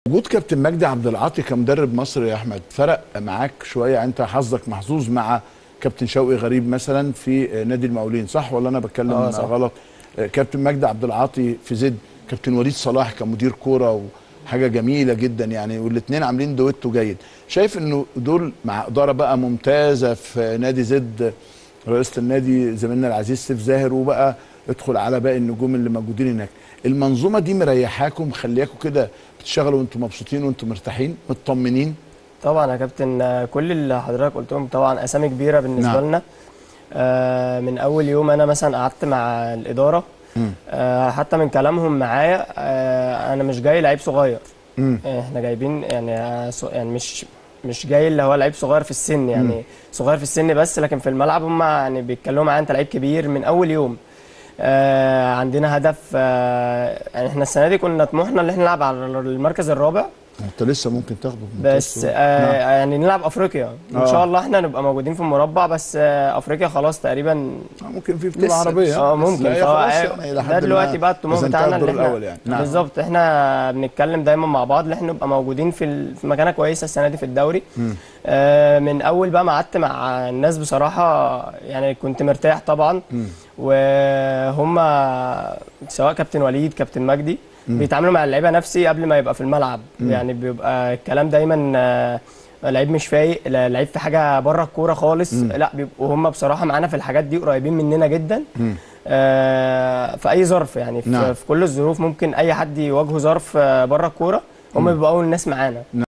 وجود كابتن مجدي عبد العاطي كمدرب مصري يا احمد فرق معاك شويه يعني انت حظك محظوظ مع كابتن شوقي غريب مثلا في نادي المقاولين صح ولا انا بتكلم آه، صح. غلط كابتن مجدي عبد العاطي في زد كابتن وليد صلاح كمدير كوره وحاجه جميله جدا يعني والاثنين عاملين دويتو جيد شايف انه دول مع اداره بقى ممتازه في نادي زد رئيسه النادي زميلنا العزيز سيف زاهر وبقى ادخل على باقي النجوم اللي موجودين هناك المنظومه دي مريحاكم مخلياكم كده بتشتغلوا وانتم مبسوطين وانتم مرتاحين مطمنين طبعا يا كابتن آه، كل اللي حضرتك قلتهم طبعا اسامي كبيره بالنسبه نعم. لنا آه، من اول يوم انا مثلا قعدت مع الاداره مم. آه، حتى من كلامهم معايا آه، انا مش جاي لعيب صغير مم. احنا جايبين يعني آه، ص- يعني مش مش جاي اللي هو لعيب صغير في السن يعني صغير في السن بس لكن في الملعب هم يعني بيتكلموا معايا انت لعيب كبير من اول يوم آه عندنا هدف آه يعني احنا السنه دي كنا طموحنا ان احنا نلعب على المركز الرابع انت لسه ممكن تاخده في بس منتصف. آه نعم. يعني نلعب افريقيا ان آه. شاء الله احنا نبقى موجودين في المربع بس آه افريقيا خلاص تقريبا ممكن في بطوله لسه- عربيه اه ممكن لا، هي فهو خلاص آه، يعني إلى حد ده ما دلوقتي بقى الطموح لازم بتاعنا تاخدوا اللي احنا الاول يعني نعم. بالظبط احنا بنتكلم دايما مع بعض ان احنا نبقى موجودين في ال- في مكانه كويسه السنه دي في الدوري مم. آه من اول بقى ما قعدت مع الناس بصراحه يعني كنت مرتاح طبعا مم. وهم سواء كابتن وليد كابتن مجدي بيتعاملوا مع اللعيبه نفسي قبل ما يبقى في الملعب يعني بيبقى الكلام دايما آه، لعيب مش فايق لا، لعيب في حاجه بره الكوره خالص لا بيبقوا هم بصراحه معانا في الحاجات دي قريبين مننا جدا مم. آه، في اي ظرف يعني في, نعم. في كل الظروف ممكن اي حد يواجهه ظرف آه، بره الكوره هم بيبقوا اول ناس معانا